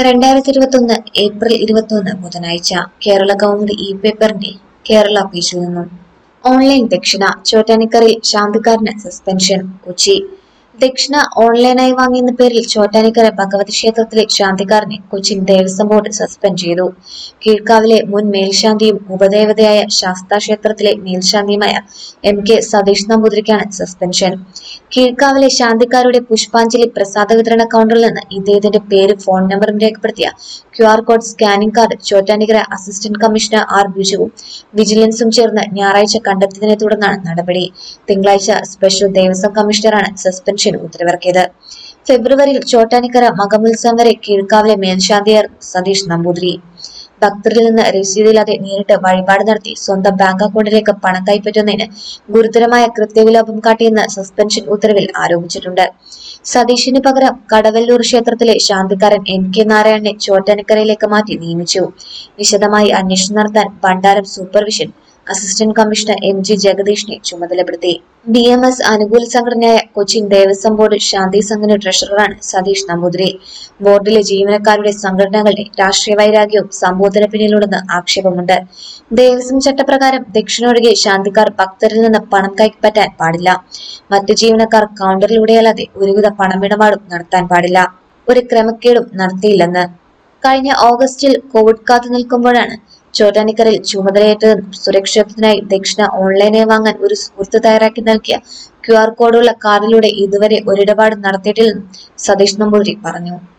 രണ്ടായിരത്തി ഇരുപത്തൊന്ന് ഏപ്രിൽ ഇരുപത്തൊന്ന് ബുധനാഴ്ച കേരള കൗമുദി ഇ പേപ്പറിന്റെ കേരള പേജിൽ നിന്നും ഓൺലൈൻ ദക്ഷിണ ചോറ്റാനിക്കറിൽ ശാന്തിക്കാരന് സസ്പെൻഷൻ കൊച്ചി ദക്ഷിണ ഓൺലൈനായി വാങ്ങിയെന്ന പേരിൽ ചോറ്റാനിക്കര ഭഗവതി ക്ഷേത്രത്തിലെ ശാന്തിക്കാരനെ കൊച്ചിൻ ദേവസ്വം ബോർഡ് സസ്പെൻഡ് ചെയ്തു കീഴ്ക്കാവിലെ മുൻ മേൽശാന്തിയും ഉപദേവതയായ ശാസ്താ ക്ഷേത്രത്തിലെ മേൽശാന്തിയുമായ എം കെ സതീഷ് നമ്പൂതിരിക്കാണ് സസ്പെൻഷൻ കീഴ്ക്കാവിലെ ശാന്തിക്കാരുടെ പുഷ്പാഞ്ജലി പ്രസാദ വിതരണ കൗണ്ടറിൽ നിന്ന് ഇദ്ദേഹത്തിന്റെ പേരും ഫോൺ നമ്പറും രേഖപ്പെടുത്തിയ Q R code scanning card Chottanikkara assistant commissioner R ബിജുവും വിജിലൻസും ചേർന്ന് ഞായറാഴ്ച കണ്ടെത്തിയതിനെ തുടർന്നാണ് നടപടി തിങ്കളാഴ്ച സ്പെഷ്യൽ ദേവസ്വം കമ്മീഷണറാണ് സസ്പെൻഷൻ ഉത്തരവിറക്കിയത് ഫെബ്രുവരിയിൽ ചോറ്റാനിക്കര മകമുത്സവം വരെ കീഴ്ക്കാവിലെ മേൽശാന്തിയാർ സതീഷ് നമ്പൂതിരി ഭക്തരിൽ നിന്ന് രസീതില്ലാതെ നേരിട്ട് വഴിപാട് നടത്തി സ്വന്തം ബാങ്ക് അക്കൗണ്ടിലേക്ക് പണം കൈപ്പറ്റുന്നതിന് ഗുരുതരമായ കൃത്യവിലോപം കാട്ടിയെന്ന് സസ്പെൻഷൻ ഉത്തരവിൽ ആരോപിച്ചിട്ടുണ്ട് സതീഷിന് പകരം കടവല്ലൂർ ക്ഷേത്രത്തിലെ ശാന്തിക്കാരൻ എൻ കെ നാരായണനെ ചോറ്റാനിക്കരയിലേക്ക് മാറ്റി നിയമിച്ചു വിശദമായി അന്വേഷണം നടത്താൻ ഭണ്ഡാരം supervision assistant commissioner M G ജഗദീഷിനെ ചുമതലപ്പെടുത്തി ബി എം എസ് അനുകൂല സംഘടനയായ കൊച്ചിൻ ദേവസ്വം ബോർഡ് ശാന്തി സംഘടന ട്രഷററാണ് സതീഷ് നമ്പൂതിരി ബോർഡിലെ ജീവനക്കാരുടെ സംഘടനകളുടെ രാഷ്ട്രീയ വൈരാഗ്യവും സംഭവത്തിന് പിന്നിലുണ്ടെന്ന് ആക്ഷേപമുണ്ട് ദേവസ്വം ചട്ടപ്രകാരം ദക്ഷിണൊഴികെ ശാന്തിക്കാർ ഭക്തരിൽ നിന്ന് പണം കൈപ്പറ്റാൻ പാടില്ല മറ്റു ജീവനക്കാർ കൗണ്ടറിലൂടെയല്ലാതെ ഒരുവിധ പണമിടപാടും നടത്താൻ പാടില്ല ഒരു ക്രമക്കേടും നടത്തിയില്ലെന്ന് കഴിഞ്ഞ ഓഗസ്റ്റിൽ കോവിഡ് കാത്തു നിൽക്കുമ്പോഴാണ് ചോറ്റാനിക്കരയിൽ ചുമതലയേറ്റതെന്നും സുരക്ഷിതത്തിനായി ദക്ഷിണ ഓൺലൈനായി വാങ്ങാൻ ഒരു സുഹൃത്ത് തയ്യാറാക്കി നൽകിയ ക്യു ആർ കോഡുള്ള കാർഡിലൂടെ ഇതുവരെ ഒരിടപാട് നടത്തിയിട്ടില്ലെന്നും സതീഷ് നമ്പൂതിരി പറഞ്ഞു